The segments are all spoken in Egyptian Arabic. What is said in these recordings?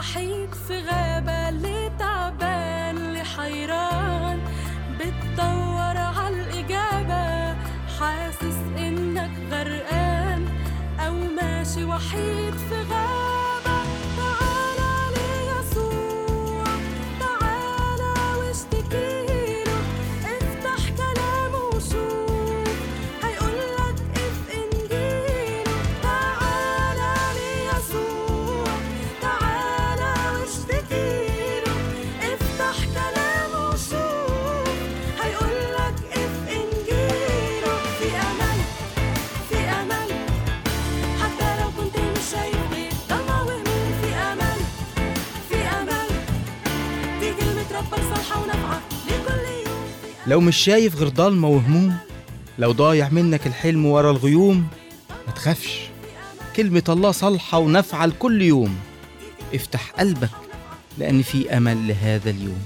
وحيد في غابة اللي تعبان اللي حيران بتدور عالإجابة حاسس إنك غرقان أو ماشي وحيد في غابة تعالى ليسوع تعالى واشتكيله افتح كلامه وشوف هيقولك اف انجيله تعالى ليسوع تعالى واشتكيله افتح كلامه وشوف هيقولك اف انجيله في امل في امل حتى لو كنت مش شايف غير ضلمة وهموم في امل في امل دي كلمة ربك صالحة ونافعة لكل يوم لو مش شايف غير ضلمة وهموم لو ضايع منك الحلم ورا الغيوم ما تخافش كلمة الله صالحة ونافعة لكل يوم افتح قلبك لأن في أمل لهذا اليوم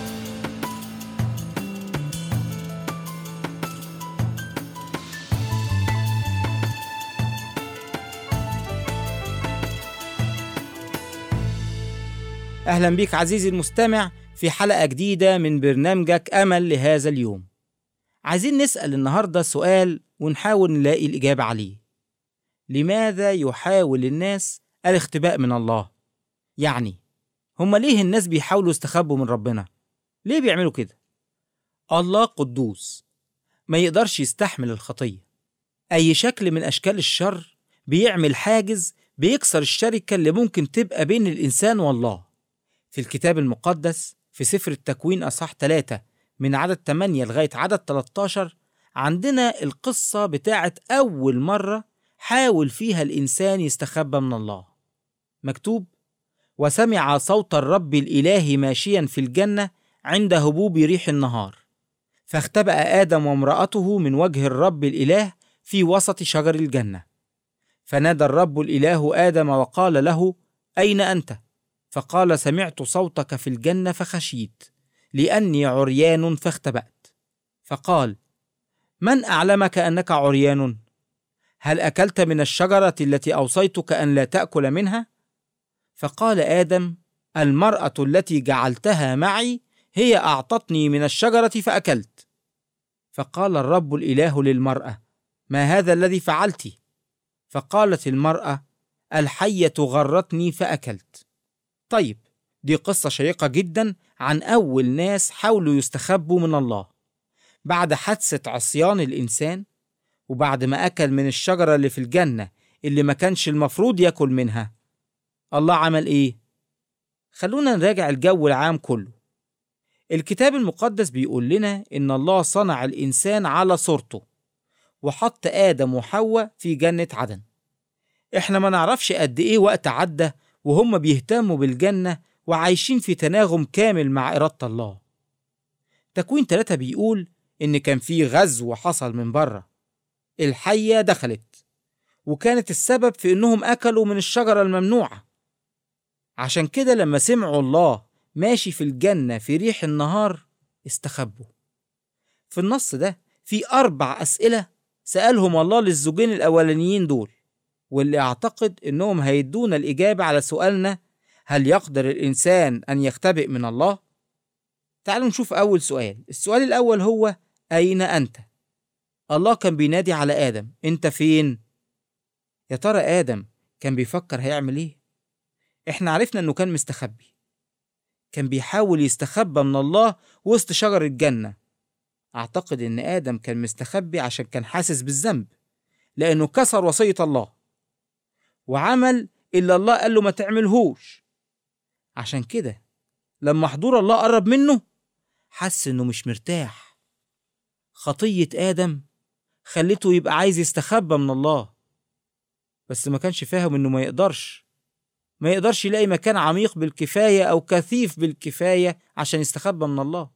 أهلا بيك عزيزي المستمع في حلقة جديدة من برنامجك أمل لهذا اليوم عايزين نسأل النهاردة سؤال ونحاول نلاقي الإجابة عليه لماذا يحاول الناس الاختباء من الله؟ يعني هما ليه الناس بيحاولوا يستخبوا من ربنا؟ ليه بيعملوا كده؟ الله قدوس ما يقدرش يستحمل الخطية أي شكل من أشكال الشر بيعمل حاجز بيكسر الشركة اللي ممكن تبقى بين الإنسان والله في الكتاب المقدس في سفر التكوين أصحاح 3 من عدد 8 لغاية عدد 13 عندنا القصة بتاعت أول مرة حاول فيها الإنسان يستخبى من الله مكتوب وسمع صوت الرب الإله ماشيا في الجنة عند هبوب ريح النهار فاختبأ آدم وامرأته من وجه الرب الإله في وسط شجر الجنة فنادى الرب الإله آدم وقال له أين أنت؟ فقال سمعت صوتك في الجنة فخشيت لأني عريان فاختبأت فقال من أعلمك أنك عريان؟ هل أكلت من الشجرة التي أوصيتك أن لا تأكل منها؟ فقال آدم المرأة التي جعلتها معي هي أعطتني من الشجرة فأكلت فقال الرب الإله للمرأة ما هذا الذي فعلت؟ فقالت المرأة الحية غرتني فأكلت طيب دي قصة شيقة جدا عن أول ناس حاولوا يستخبوا من الله بعد حادثة عصيان الإنسان وبعد ما أكل من الشجرة اللي في الجنة اللي ما كانش المفروض ياكل منها الله عمل إيه؟ خلونا نراجع الجو العام كله الكتاب المقدس بيقول لنا إن الله صنع الإنسان على صورته وحط آدم وحواء في جنة عدن إحنا ما نعرفش قد إيه وقت عدى وهم بيهتموا بالجنة وعايشين في تناغم كامل مع إرادة الله تكوين ثلاثة بيقول إن كان في غزو حصل من بره الحية دخلت وكانت السبب في إنهم أكلوا من الشجرة الممنوعة عشان كده لما سمعوا الله ماشي في الجنة في ريح النهار استخبوا في النص ده في أربع أسئلة سألهم الله للزوجين الأولانيين دول واللي أعتقد إنهم هيدونا الإجابة على سؤالنا هل يقدر الإنسان أن يختبئ من الله؟ تعالوا نشوف أول سؤال السؤال الأول هو أين أنت؟ الله كان بينادي على آدم أنت فين؟ يا ترى آدم كان بيفكر هيعمل إيه؟ إحنا عرفنا إنه كان مستخبي كان بيحاول يستخبى من الله وسط شجر الجنة أعتقد إن آدم كان مستخبي عشان كان حاسس بالذنب لأنه كسر وصية الله وعمل اللي الله قال له ما تعملهوش عشان كده لما حضور الله قرب منه حس إنه مش مرتاح خطية آدم خلته يبقى عايز يستخبى من الله بس ما كانش فاهم إنه ما يقدرش ما يقدرش يلاقي مكان عميق بالكفاية أو كثيف بالكفاية عشان يستخبى من الله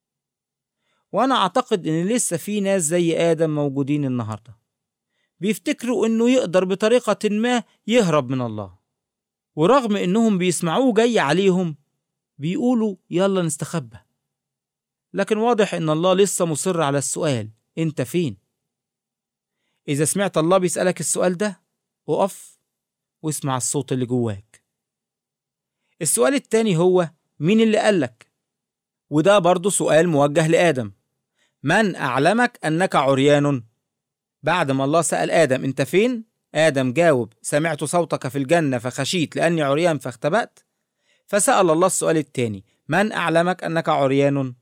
وأنا أعتقد إن لسه في ناس زي آدم موجودين النهاردة بيفتكروا إنه يقدر بطريقة ما يهرب من الله ورغم إنهم بيسمعوه جاي عليهم بيقولوا يلا نستخبى لكن واضح إن الله لسه مصر على السؤال أنت فين؟ إذا سمعت الله بيسألك السؤال ده اقف واسمع الصوت اللي جواك السؤال التاني هو مين اللي قالك؟ وده برضه سؤال موجه لآدم من أعلمك أنك عريان؟ بعد ما الله سأل آدم أنت فين؟ آدم جاوب سمعت صوتك في الجنة فخشيت لأني عريان فاختبأت فسأل الله السؤال التاني من أعلمك أنك عريان؟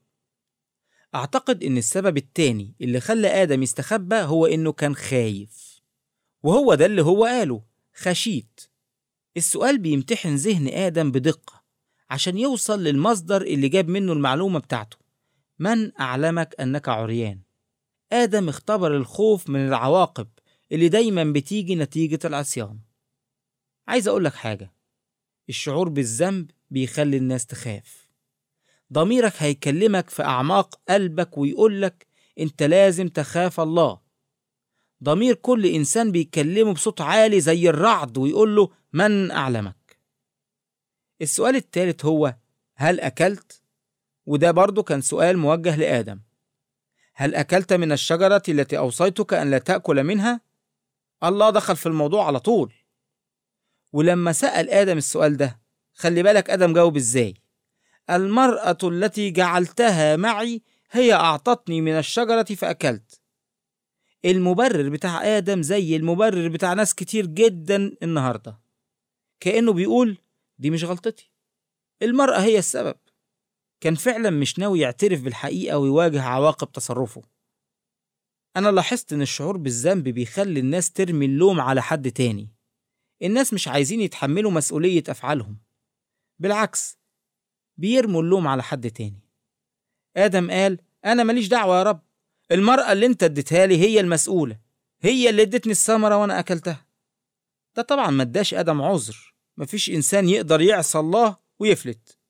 أعتقد إن السبب التاني اللي خلى آدم يستخبى هو إنه كان خايف وهو ده اللي هو قاله خشيت السؤال بيمتحن ذهن آدم بدقة عشان يوصل للمصدر اللي جاب منه المعلومة بتاعته من أعلمك أنك عريان آدم اختبر الخوف من العواقب اللي دايما بتيجي نتيجة العصيان عايز أقولك حاجة الشعور بالذنب بيخلي الناس تخاف ضميرك هيكلمك في أعماق قلبك ويقولك أنت لازم تخاف الله ضمير كل إنسان بيكلمه بصوت عالي زي الرعد ويقوله من أعلمك السؤال الثالث هو هل أكلت؟ وده برضه كان سؤال موجه لآدم هل أكلت من الشجرة التي أوصيتك أن لا تأكل منها؟ الله دخل في الموضوع على طول ولما سأل آدم السؤال ده خلي بالك آدم جاوب إزاي المرأة التي جعلتها معي هي أعطتني من الشجرة فأكلت المبرر بتاع آدم زي المبرر بتاع ناس كتير جدا النهاردة كأنه بيقول دي مش غلطتي المرأة هي السبب كان فعلا مش ناوي يعترف بالحقيقة ويواجه عواقب تصرفه أنا لاحظت إن الشعور بالذنب بيخلي الناس ترمي اللوم على حد تاني الناس مش عايزين يتحملوا مسؤولية أفعالهم بالعكس بيرموا اللوم على حد تاني آدم قال أنا ماليش دعوة يا رب المرأة اللي أنت اديتها لي هي المسؤولة هي اللي ادتني الثمرة وأنا أكلتها ده طبعا ما اداش آدم عذر مفيش إنسان يقدر يعصى الله ويفلت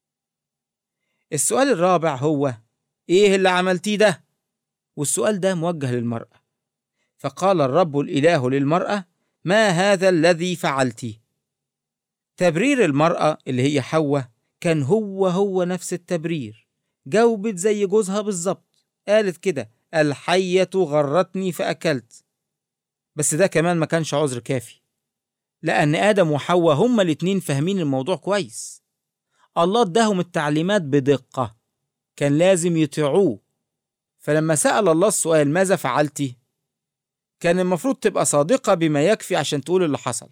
السؤال الرابع هو إيه اللي عملتيه ده؟ والسؤال ده موجه للمرأة فقال الرب الإله للمرأة ما هذا الذي فعلتي؟ تبرير المرأة اللي هي حواء كان هو هو نفس التبرير جاوبت زي جوزها بالظبط قالت كده الحية غرتني فأكلت بس ده كمان ما كانش عذر كافي لأن آدم وحواء هما الاتنين فاهمين الموضوع كويس الله اداهم التعليمات بدقة كان لازم يطيعوه فلما سأل الله السؤال ماذا فعلتي؟ كان المفروض تبقى صادقة بما يكفي عشان تقول اللي حصل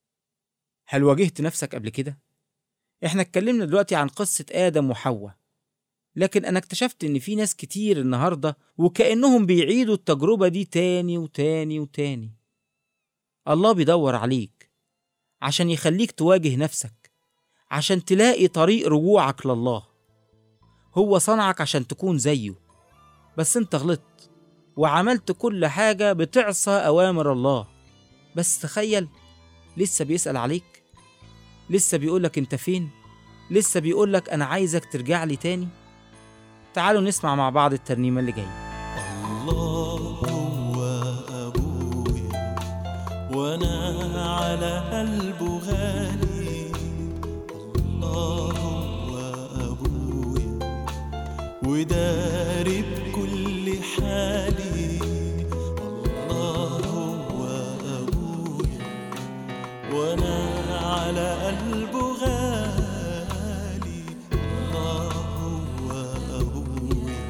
هل واجهت نفسك قبل كده؟ احنا اتكلمنا دلوقتي عن قصة آدم وحواء لكن أنا اكتشفت إن في ناس كتير النهاردة وكأنهم بيعيدوا التجربة دي تاني وتاني وتاني الله بيدور عليك عشان يخليك تواجه نفسك عشان تلاقي طريق رجوعك لله هو صنعك عشان تكون زيه بس انت غلطت وعملت كل حاجة بتعصى أوامر الله بس تخيل لسه بيسأل عليك لسه بيقولك انت فين لسه بيقولك أنا عايزك ترجع لي تاني تعالوا نسمع مع بعض الترنيمة اللي جاية الله هو أبويا وأنا على قلبه غالي الله هو أبويا وداري بكل حالي الله هو أبويا وأنا على قلبه غالي الله هو أبويا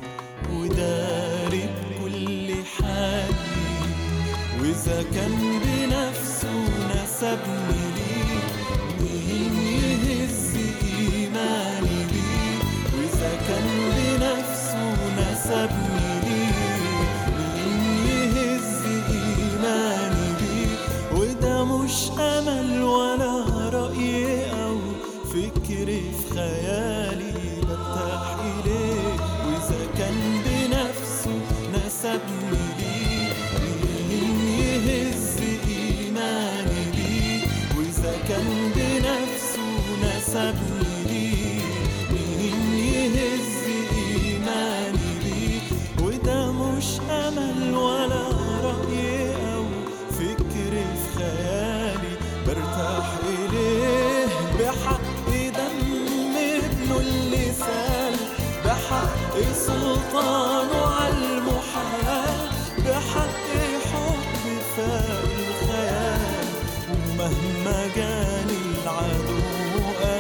وداري بكل حالي وإذا كان بنفسه نسبني ليه مين يهز إيماني بيه وإذا كان بنفسه نسبني ليه مين يهز إيماني بيه وده مش أمل ولا رأي أو فكر في خيالي برتاح إليه وإذا كان بنفسه نسبني ليه مين يهز إيماني بيه وإذا كان بنفسه نسبني ليه مين يهز إيماني بيه وده مش أمل ولا رأي أو فكر في خيالي برتاح إليه بحق دم ابنه اللي سال بحق سلطانه على المحال بحق حب فاق الخيال ومهما جاني العدو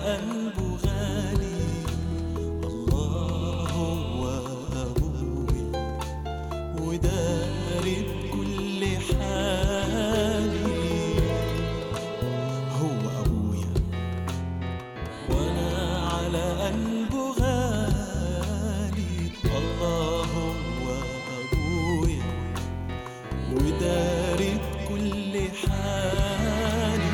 قلبه غالي الله هو أبويا وداري بكل حالي هو أبويا وأنا على قلبه غالي الله هو أبويا وداري بكل حالي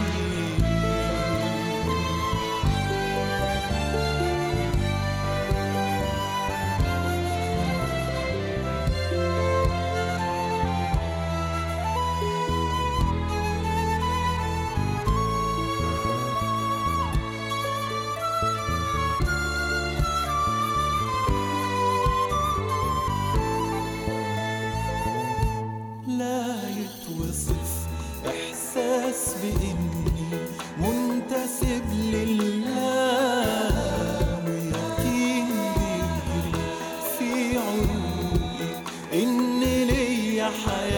لا يتوصف إحساس بإني منتسب لله ويقين بيجري في عروقي إن ليا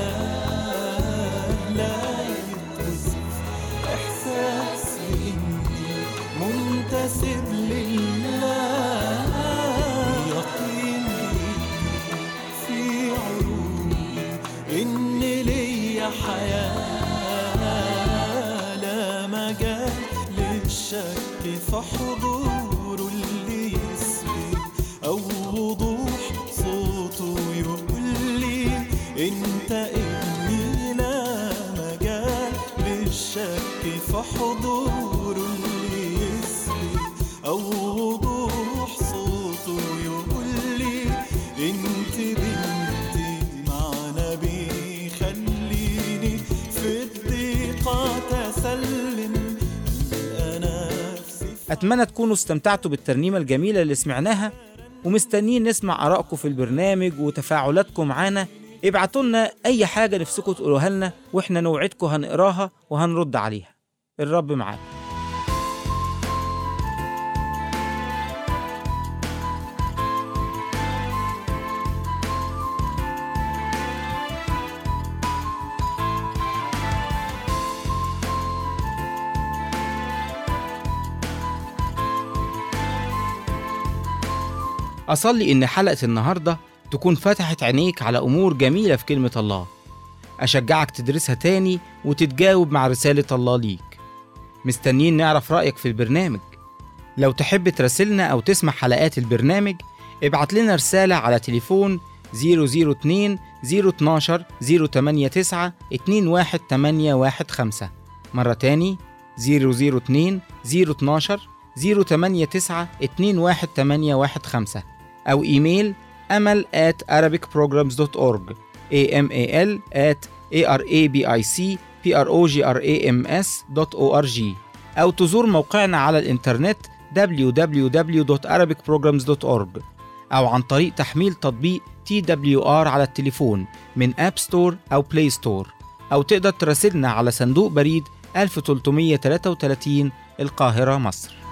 حياة لا يتوصف إحساس بإني منتسب لله يقين بيجري في عروقي إن ليا حياة لا مجال للشك في حضوره اللي يسبق أو وضوح صوته يقول لي أنت ابني لا مجال للشك في حضوره اللي يسبق أو وضوح صوته يقول لي انت بنتي معنا بيخليني في الضيقة تسلم أنا نفسي أتمنى تكونوا استمتعتوا بالترنيمة الجميلة اللي سمعناها ومستنيين نسمع آرائكم في البرنامج وتفاعلاتكم معانا ابعتوا لنا أي حاجة نفسكم تقولوها لنا وإحنا نوعدكم هنقراها وهنرد عليها الرب معاكم أصلي إن حلقة النهاردة تكون فتحت عينيك على أمور جميلة في كلمة الله أشجعك تدرسها تاني وتتجاوب مع رسالة الله ليك مستنيين نعرف رأيك في البرنامج لو تحب تراسلنا أو تسمع حلقات البرنامج ابعت لنا رسالة على تليفون 002 012 089 21815 مرة تاني 002 012 089 21815 أو إيميل أمل at arabicprograms.org amal at arabicprograms.org أو تزور موقعنا على الإنترنت www.arabicprograms.org أو عن طريق تحميل تطبيق TWR على التليفون من أب ستور أو بلاي ستور أو تقدر تراسلنا على صندوق بريد 1333 القاهرة مصر